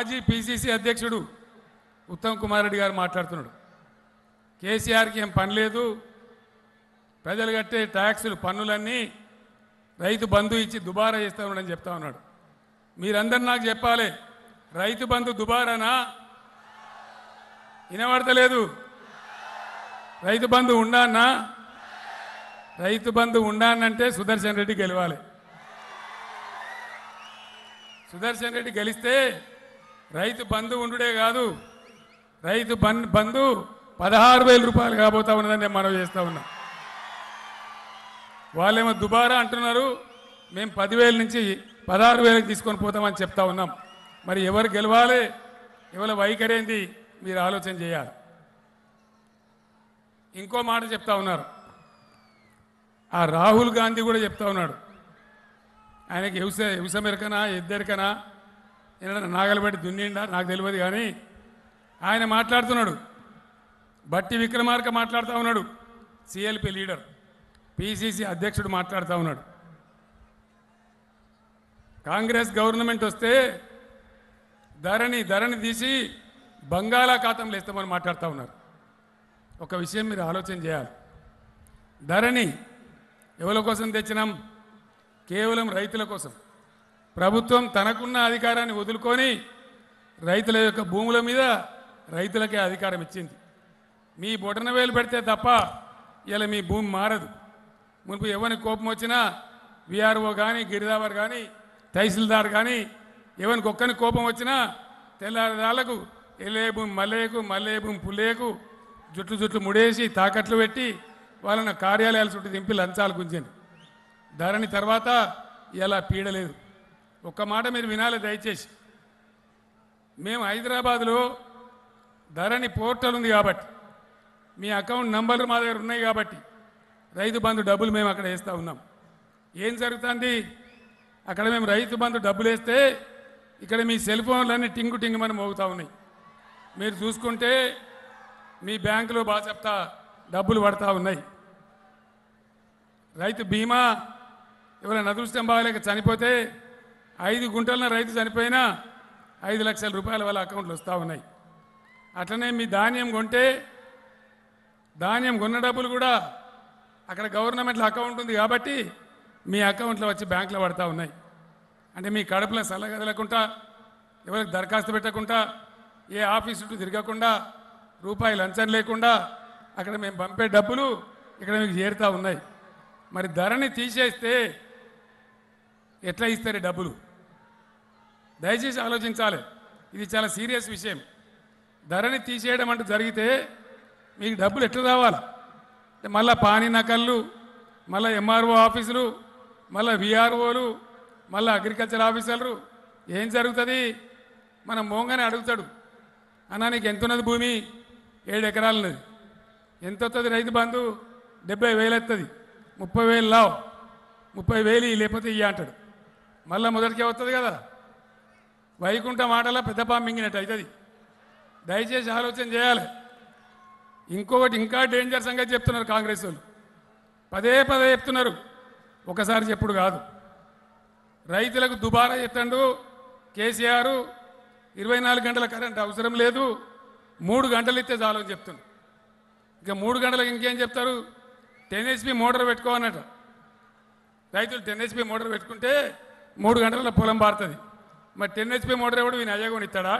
మాజీ పిసిసి అధ్యక్షుడు ఉత్తమ్ కుమార్ రెడ్డి గారు మాట్లాడుతున్నాడు కేసీఆర్కి ఏం పని లేదు ప్రజలు కట్టే ట్యాక్సులు పన్నులన్నీ రైతు బంధు ఇచ్చి దుబారా చేస్తా ఉన్నాడని చెప్తా ఉన్నాడు మీరందరు నాకు చెప్పాలి రైతు బంధు దుబారానా వినబడతలేదు రైతు బంధు ఉండానా రైతు బంధు ఉండానంటే సుదర్శన్ రెడ్డి గెలవాలి సుదర్శన్ రెడ్డి గెలిస్తే రైతు బంధు ఉండుడే కాదు రైతు బన్ బంధు పదహారు వేల రూపాయలు కాబోతా ఉన్నదని నేను మనవి చేస్తా ఉన్నా వాళ్ళేమో దుబారా అంటున్నారు మేము పదివేల నుంచి పదహారు వేలకు తీసుకొని పోతామని చెప్తా ఉన్నాం మరి ఎవరు గెలవాలి ఎవరి వైఖరి ఏంది మీరు ఆలోచన చేయాలి ఇంకో మాట చెప్తా ఉన్నారు ఆ రాహుల్ గాంధీ కూడా చెప్తా ఉన్నాడు ఆయనకి ఎవుస ఎవుసమెరకనా ఎద్దెరకనా ఏదైనా నాగలబెట్టి దున్నిండా నాకు తెలియదు కానీ ఆయన మాట్లాడుతున్నాడు బట్టి విక్రమార్క మాట్లాడుతూ ఉన్నాడు సిఎల్పి లీడర్ పిసిసి అధ్యక్షుడు మాట్లాడుతూ ఉన్నాడు కాంగ్రెస్ గవర్నమెంట్ వస్తే ధరని ధరని తీసి బంగాళాఖాతంలో ఇస్తామని మాట్లాడుతూ ఉన్నారు ఒక విషయం మీరు ఆలోచన చేయాలి ధరని ఎవరి కోసం తెచ్చినాం కేవలం రైతుల కోసం ప్రభుత్వం తనకున్న అధికారాన్ని వదులుకొని రైతుల యొక్క భూముల మీద రైతులకే అధికారం ఇచ్చింది మీ బొటన వేలు పెడితే తప్ప ఇలా మీ భూమి మారదు మునుపు ఎవరిని కోపం వచ్చినా విఆర్ఓ కానీ గిరిదావర్ కానీ తహసీల్దార్ కానీ ఎవరికి ఒక్కని కోపం వచ్చినా తెల్లారిదాలకు ఎల్లే భూమి మల్లేకు మల్లే భూమి పుల్లేకు జుట్లు జుట్లు ముడేసి తాకట్లు పెట్టి వాళ్ళని కార్యాలయాల చుట్టూ దింపి లంచాలు గుంజింది ధరణి తర్వాత ఇలా పీడలేదు ఒక్క మాట మీరు వినాలి దయచేసి మేము హైదరాబాద్లో ధరణి పోర్టల్ ఉంది కాబట్టి మీ అకౌంట్ నంబర్లు మా దగ్గర ఉన్నాయి కాబట్టి రైతు బంధు డబ్బులు మేము అక్కడ వేస్తూ ఉన్నాం ఏం జరుగుతుంది అక్కడ మేము రైతు బంధు డబ్బులు వేస్తే ఇక్కడ మీ సెల్ ఫోన్లన్నీ టింగు టింగుమని మోగుతూ ఉన్నాయి మీరు చూసుకుంటే మీ బ్యాంకులో బాగా చెప్తా డబ్బులు పడతా ఉన్నాయి రైతు బీమా ఎవరైనా అదృష్టం బాగలేక చనిపోతే ఐదు గుంటల రైతు చనిపోయినా ఐదు లక్షల రూపాయల వాళ్ళ అకౌంట్లు వస్తూ ఉన్నాయి అట్లనే మీ ధాన్యం కొంటే ధాన్యం కొన్న డబ్బులు కూడా అక్కడ గవర్నమెంట్లో అకౌంట్ ఉంది కాబట్టి మీ అకౌంట్లో వచ్చి బ్యాంకులో పడతా ఉన్నాయి అంటే మీ కడుపులో సల్లగదలకుండా ఎవరికి దరఖాస్తు పెట్టకుండా ఏ ఆఫీస్ చుట్టూ తిరగకుండా రూపాయి లంచం లేకుండా అక్కడ మేము పంపే డబ్బులు ఇక్కడ మీకు చేరుతూ ఉన్నాయి మరి ధరని తీసేస్తే ఎట్లా ఇస్తారు ఈ డబ్బులు దయచేసి ఆలోచించాలి ఇది చాలా సీరియస్ విషయం ధరని తీసేయడం అంటూ జరిగితే మీకు డబ్బులు ఎట్లా రావాలా అంటే మళ్ళా పానీ నకళ్ళు మళ్ళీ ఎంఆర్ఓ ఆఫీసులు మళ్ళీ విఆర్ఓలు మళ్ళీ అగ్రికల్చర్ ఆఫీసర్లు ఏం జరుగుతుంది మనం మోంగానే అడుగుతాడు అన్నా నీకు ఎంత ఉన్నది భూమి ఏడు ఎకరాలు ఉన్నది ఎంత వస్తుంది రైతు బంధు డెబ్బై వేలు వస్తుంది ముప్పై వేలు లావు ముప్పై వేలు ఇయ్యి, లేకపోతే ఇయ్య అంటాడు మళ్ళీ మొదటికే వస్తుంది కదా వైకుంఠ మాటలా పెద్ద పాము మింగినట్టు అవుతుంది దయచేసి ఆలోచన చేయాలి ఇంకొకటి ఇంకా డేంజర్ సంగతి చెప్తున్నారు కాంగ్రెస్ వాళ్ళు పదే పదే చెప్తున్నారు ఒకసారి చెప్పుడు కాదు రైతులకు దుబారా చెప్తాడు కేసీఆర్ ఇరవై నాలుగు గంటల కరెంట్ అవసరం లేదు మూడు గంటలు ఇస్తే చాలు అని చెప్తున్నారు ఇంకా మూడు గంటలకు ఇంకేం చెప్తారు టెన్ హెచ్పి మోటార్ పెట్టుకోవన్నట రైతులు టెన్ హెచ్పి మోటార్ పెట్టుకుంటే మూడు గంటల పొలం పారుతుంది మరి టెన్ హెచ్పి మోటార్ ఎవడు వీని అయ్యకొని ఇస్తాడా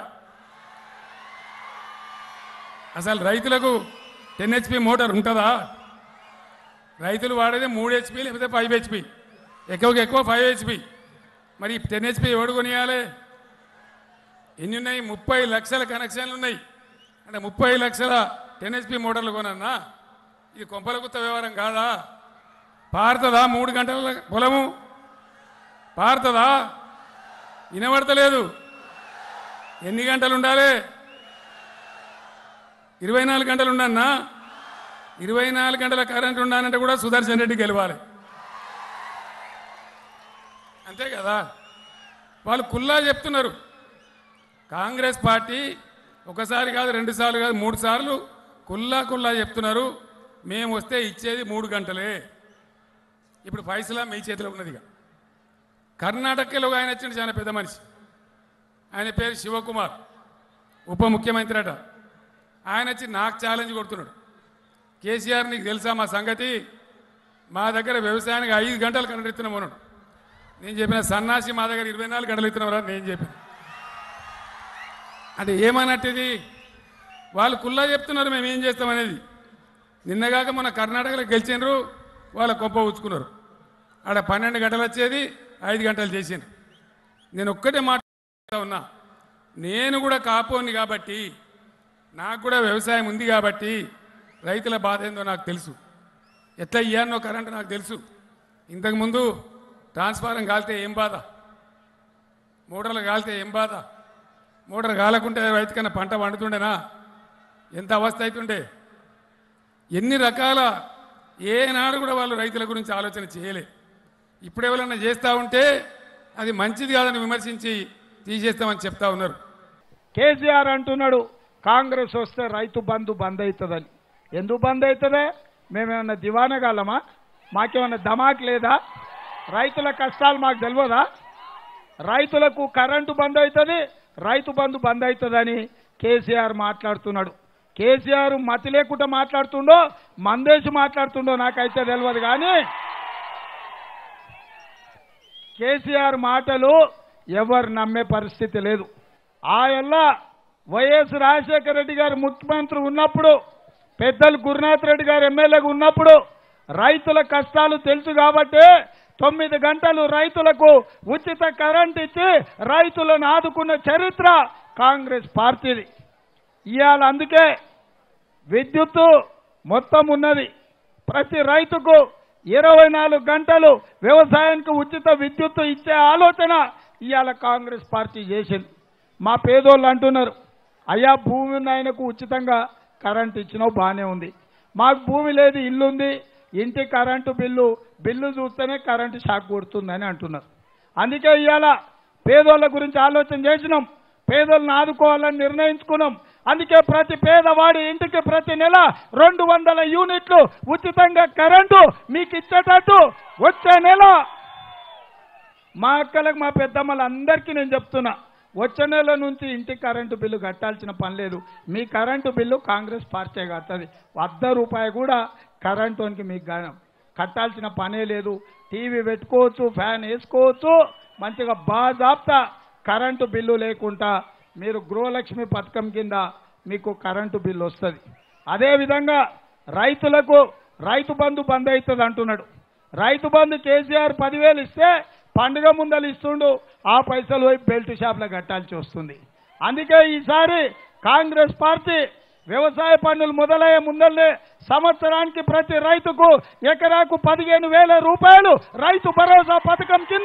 అసలు రైతులకు టెన్ హెచ్పి మోటార్ ఉంటుందా రైతులు వాడేది మూడు హెచ్పి లేకపోతే ఫైవ్ హెచ్పి ఎక్కువకి ఎక్కువ ఫైవ్ హెచ్పి మరి టెన్ హెచ్పి ఎవడు కొనియాలి ఎన్ని ఉన్నాయి ముప్పై లక్షల కనెక్షన్లు ఉన్నాయి అంటే ముప్పై లక్షల టెన్ హెచ్పి మోటార్లు కొనన్నా ఇది కొంపల గుత్త వ్యవహారం కాదా పారుతుందా మూడు గంటల పొలము పారుతుందా వినబడతలేదు ఎన్ని గంటలు ఉండాలి ఇరవై నాలుగు గంటలు ఉండన్నా ఇరవై నాలుగు గంటల కరెంట్ ఉండాలంటే కూడా సుదర్శన్ రెడ్డి గెలవాలి అంతే కదా వాళ్ళు కుల్లా చెప్తున్నారు కాంగ్రెస్ పార్టీ ఒకసారి కాదు రెండు సార్లు కాదు మూడు సార్లు కుల్లా కుల్లా చెప్తున్నారు మేము వస్తే ఇచ్చేది మూడు గంటలే ఇప్పుడు ఫైసలా మీ చేతిలో ఉన్నది ఇక కర్ణాటకలో ఒక ఆయన వచ్చిండు చాలా పెద్ద మనిషి ఆయన పేరు శివకుమార్ ఉప ముఖ్యమంత్రి అట ఆయన వచ్చి నాకు ఛాలెంజ్ కొడుతున్నాడు కేసీఆర్ నీకు తెలుసా మా సంగతి మా దగ్గర వ్యవసాయానికి ఐదు గంటలు కరెంట్ ఇస్తున్నాం అన్నాడు నేను చెప్పిన సన్నాసి మా దగ్గర ఇరవై నాలుగు గంటలు ఇస్తున్నారా నేను చెప్పిన అంటే ఏమన్నట్టు ఇది వాళ్ళు కుల్లా చెప్తున్నారు మేము ఏం చేస్తామనేది నిన్నగాక మన కర్ణాటకలో గెలిచినారు వాళ్ళ కొంప ఉంచుకున్నారు ఆడ పన్నెండు గంటలు వచ్చేది ఐదు గంటలు చేసిండ్రు నేను ఒక్కటే మాట ఉన్నా నేను కూడా కాపోని కాబట్టి నాకు కూడా వ్యవసాయం ఉంది కాబట్టి రైతుల బాధ ఏందో నాకు తెలుసు ఎట్లా ఇయ్యానో కరెంట్ నాకు తెలుసు ఇంతకుముందు ట్రాన్స్ఫారం కాలితే ఏం బాధ మోటార్లు కాలితే ఏం బాధ మోటార్ కాలకుంటే రైతుకన్నా పంట వండుతుండేనా ఎంత అవస్థ అవుతుండే ఎన్ని రకాల ఏనాడు కూడా వాళ్ళు రైతుల గురించి ఆలోచన చేయలే ఇప్పుడు ఎవరన్నా చేస్తూ ఉంటే అది మంచిది కాదని విమర్శించి తీసేస్తామని చెప్తా ఉన్నారు కేసీఆర్ అంటున్నాడు కాంగ్రెస్ వస్తే రైతు బంధు బంద్ అవుతుందని ఎందుకు బంద్ అవుతుందే మేమేమన్నా దివానగాలమా మాకేమన్నా ధమాక్ లేదా రైతుల కష్టాలు మాకు తెలియదా రైతులకు కరెంటు బంద్ అవుతుంది రైతు బంధు బంద్ అవుతుందని కేసీఆర్ మాట్లాడుతున్నాడు కేసీఆర్ మతి లేకుండా మాట్లాడుతుండో మందేసి మాట్లాడుతుండో నాకైతే తెలియదు కానీ కేసీఆర్ మాటలు ఎవరు నమ్మే పరిస్థితి లేదు ఆయల్ల వైఎస్ రాజశేఖర రెడ్డి గారు ముఖ్యమంత్రి ఉన్నప్పుడు పెద్దలు గురునాథ్ రెడ్డి గారు ఎమ్మెల్యేగా ఉన్నప్పుడు రైతుల కష్టాలు తెలుసు కాబట్టి తొమ్మిది గంటలు రైతులకు ఉచిత కరెంట్ ఇచ్చి రైతులను ఆదుకున్న చరిత్ర కాంగ్రెస్ పార్టీది ఇవాళ అందుకే విద్యుత్తు మొత్తం ఉన్నది ప్రతి రైతుకు ఇరవై నాలుగు గంటలు వ్యవసాయానికి ఉచిత విద్యుత్తు ఇచ్చే ఆలోచన ఇవాళ కాంగ్రెస్ పార్టీ చేసింది మా పేదోళ్ళు అంటున్నారు అయ్యా భూమి ఉన్న ఆయనకు ఉచితంగా కరెంట్ ఇచ్చినావు బాగానే ఉంది మాకు భూమి లేదు ఇల్లు ఉంది ఇంటి కరెంటు బిల్లు బిల్లు చూస్తేనే కరెంటు షాక్ కొడుతుందని అంటున్నారు అందుకే ఇవాళ పేదోళ్ళ గురించి ఆలోచన చేసినాం పేదోళ్ళని ఆదుకోవాలని నిర్ణయించుకున్నాం అందుకే ప్రతి పేదవాడి ఇంటికి ప్రతి నెల రెండు వందల యూనిట్లు ఉచితంగా కరెంటు మీకు ఇచ్చేటట్టు వచ్చే నెల మా అక్కలకు మా పెద్దమ్మలందరికీ నేను చెప్తున్నా వచ్చే నెల నుంచి ఇంటి కరెంటు బిల్లు కట్టాల్సిన పని లేదు మీ కరెంటు బిల్లు కాంగ్రెస్ పార్టీ కడుతుంది వద్ద రూపాయి కూడా కరెంటుకి మీకు గా- కట్టాల్సిన పనే లేదు టీవీ పెట్టుకోవచ్చు ఫ్యాన్ వేసుకోవచ్చు మంచిగా బాజాప్తా కరెంటు బిల్లు లేకుండా మీరు గృహలక్ష్మి పథకం కింద మీకు కరెంటు బిల్లు వస్తుంది అదేవిధంగా రైతులకు రైతు బంధు బంద్ అవుతుంది అంటున్నాడు రైతు బంధు కేసీఆర్ పదివేలు ఇస్తే పండుగ ముందలు ఇస్తుండు ఆ పైసలు పోయి బెల్ట్ షాప్లో కట్టాల్సి వస్తుంది అందుకే ఈసారి కాంగ్రెస్ పార్టీ వ్యవసాయ పన్నులు మొదలయ్యే ముందల్లే సంవత్సరానికి ప్రతి రైతుకు ఎకరాకు పదిహేను వేల రూపాయలు రైతు భరోసా పథకం కింద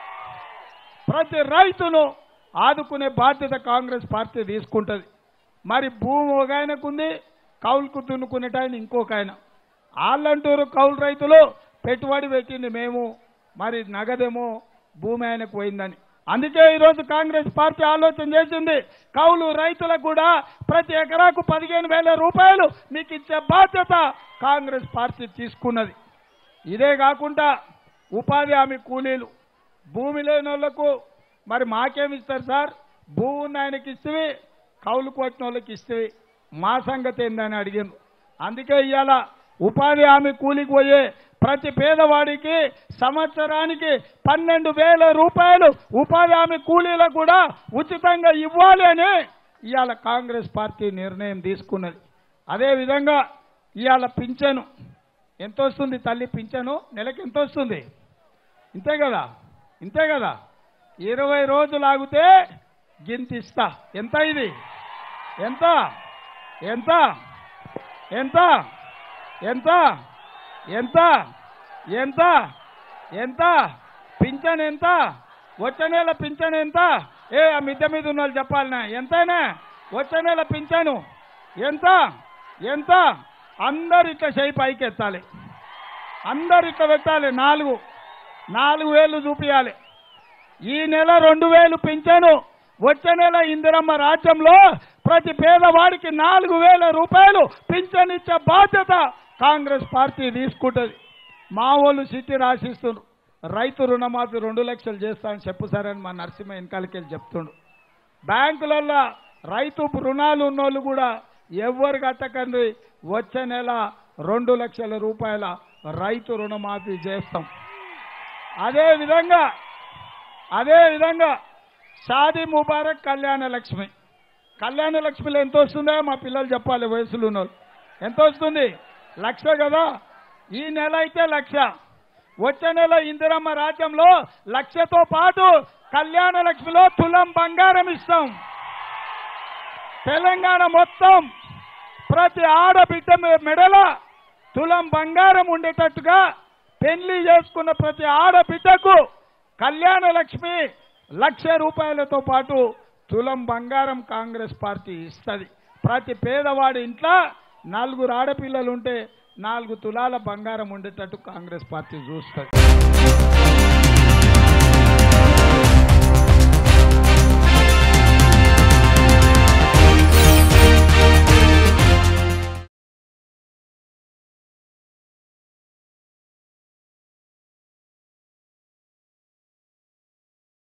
ప్రతి రైతును ఆదుకునే బాధ్యత కాంగ్రెస్ పార్టీ తీసుకుంటుంది మరి భూమి ఒక ఆయనకు ఉంది కౌలుకు దున్నుకునేట ఆయన ఇంకొక ఆయన వాళ్ళంటూరు కౌలు రైతులు పెట్టుబడి పెట్టింది మేము మరి నగదేమో భూమి ఆయనకు పోయిందని అందుకే ఈరోజు కాంగ్రెస్ పార్టీ ఆలోచన చేసింది కౌలు రైతులకు కూడా ప్రతి ఎకరాకు పదిహేను వేల రూపాయలు మీకు ఇచ్చే బాధ్యత కాంగ్రెస్ పార్టీ తీసుకున్నది ఇదే కాకుండా ఉపాధి హామీ కూలీలు భూమి లేని వాళ్ళకు మరి మాకేమి ఇస్తారు సార్ భూమి ఉన్న ఆయనకి ఇస్తే కౌలుకు వచ్చిన వాళ్ళకి ఇస్తే మా సంగతి ఏందని అడిగింది అందుకే ఇవాళ ఉపాధి హామీ కూలికి పోయే ప్రతి పేదవాడికి సంవత్సరానికి పన్నెండు వేల రూపాయలు ఉపాధి హామీ కూలీలకు కూడా ఉచితంగా ఇవ్వాలి అని ఇవాళ కాంగ్రెస్ పార్టీ నిర్ణయం తీసుకున్నది అదేవిధంగా ఇవాళ పింఛను ఎంత వస్తుంది తల్లి పింఛను నెలకి ఎంత వస్తుంది ఇంతే కదా ఇంతే కదా ఇరవై రోజులు ఆగితే గింత ఇస్తా ఎంత ఇది ఎంత ఎంత ఎంత ఎంత ఎంత ఎంత ఎంత పింఛన్ ఎంత వచ్చే నెల పింఛన్ ఎంత ఏ ఆ మిద్దె మీద ఉన్న వాళ్ళు చెప్పాలనా ఎంతైనా వచ్చే నెల పింఛను ఎంత ఎంత అందరు ఇట్లా చేయి పైకి ఎత్తాలి అందరు ఇట్లా పెట్టాలి నాలుగు నాలుగు వేలు చూపించాలి ఈ నెల రెండు వేలు పింఛను వచ్చే నెల ఇందిరమ్మ రాజ్యంలో ప్రతి పేదవాడికి నాలుగు వేల రూపాయలు పింఛన్ ఇచ్చే బాధ్యత కాంగ్రెస్ పార్టీ తీసుకుంటుంది మా వాళ్ళు సిటీ రాసిస్తున్నారు రైతు రుణమాఫీ రెండు లక్షలు చేస్తా అని చెప్పు సార్ అని మా నరసింహ వెనకాలకి వెళ్ళి చెప్తుండు బ్యాంకులలో రైతు రుణాలు ఉన్నోళ్ళు కూడా ఎవ్వరు కట్టకండి వచ్చే నెల రెండు లక్షల రూపాయల రైతు రుణమాఫీ చేస్తాం అదే విధంగా అదే విధంగా షాదీ ముబారక్ కళ్యాణ లక్ష్మి కళ్యాణ లక్ష్మిలో ఎంత వస్తుందో మా పిల్లలు చెప్పాలి వయసులో ఉన్నోళ్ళు ఎంత వస్తుంది లక్ష కదా ఈ నెల అయితే లక్ష వచ్చే నెల ఇందిరమ్మ రాజ్యంలో లక్షతో పాటు కళ్యాణ లక్ష్మిలో తులం బంగారం ఇస్తాం తెలంగాణ మొత్తం ప్రతి ఆడబిడ్డ మె- మెడల తులం బంగారం ఉండేటట్టుగా పెళ్లి చేసుకున్న ప్రతి ఆడబిడ్డకు కళ్యాణ లక్ష్మి లక్ష రూపాయలతో పాటు తులం బంగారం కాంగ్రెస్ పార్టీ ఇస్తుంది ప్రతి పేదవాడి ఇంట్లో నలుగురు ఆడపిల్లలు ఉంటే నాలుగు తులాల బంగారం ఉండేటట్టు కాంగ్రెస్ పార్టీ చూస్తుంది